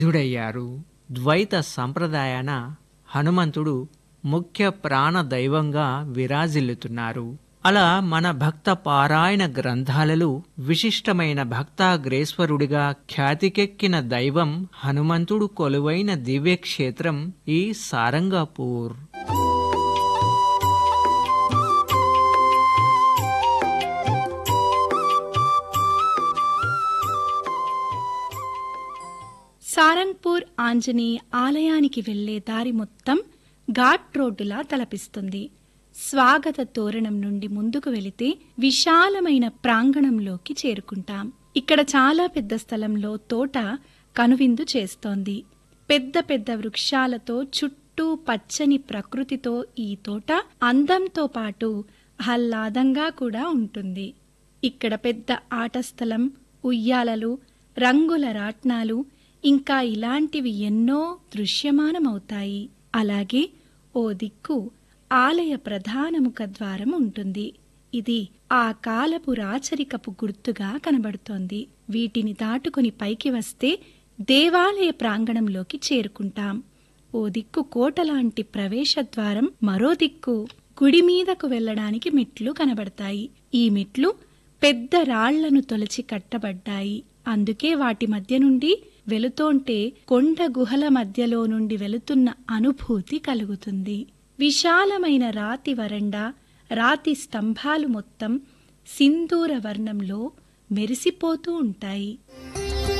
ధుడయ్యారు ద్వైత సంప్రదాయాన హనుమంతుడు ముఖ్య ప్రాణ దైవంగా విరాజిల్లుతున్నారు అలా మన భక్త పారాయణ గ్రంథాలలో విశిష్టమైన భక్తాగ్రేశ్వరుడిగా ఖ్యాతికెక్కిన దైవం హనుమంతుడు కొలువైన దివ్యక్షేత్రం ఈ సారంగాపూర్ సారంగ్పూర్ ఆంజనేయ ఆలయానికి వెళ్లే దారి మొత్తం ఘాట్ రోడ్డులా తలపిస్తుంది స్వాగత తోరణం నుండి ముందుకు వెళితే విశాలమైన ప్రాంగణంలోకి చేరుకుంటాం ఇక్కడ చాలా పెద్ద స్థలంలో తోట కనువిందు చేస్తోంది పెద్ద పెద్ద వృక్షాలతో చుట్టూ పచ్చని ప్రకృతితో ఈ తోట అందంతో పాటు ఆహ్లాదంగా కూడా ఉంటుంది ఇక్కడ పెద్ద ఆట స్థలం ఉయ్యాలలు రంగుల రాట్నాలు ఇంకా ఇలాంటివి ఎన్నో దృశ్యమానమవుతాయి అలాగే ఓ దిక్కు ఆలయ ప్రధాన ముఖద్వారం ఉంటుంది ఇది ఆ కాలపు రాచరికపు గుర్తుగా కనబడుతోంది వీటిని దాటుకొని పైకి వస్తే దేవాలయ ప్రాంగణంలోకి చేరుకుంటాం ఓ దిక్కు కోటలాంటి ప్రవేశద్వారం మరో దిక్కు గుడి మీదకు వెళ్ళడానికి మెట్లు కనబడతాయి ఈ మెట్లు పెద్ద రాళ్లను తొలచి కట్టబడ్డాయి అందుకే వాటి మధ్య నుండి వెళుతోంటే కొండ గుహల మధ్యలో నుండి వెళుతున్న అనుభూతి కలుగుతుంది విశాలమైన రాతి వరండా రాతి స్తంభాలు మొత్తం సింధూర వర్ణంలో మెరిసిపోతూ ఉంటాయి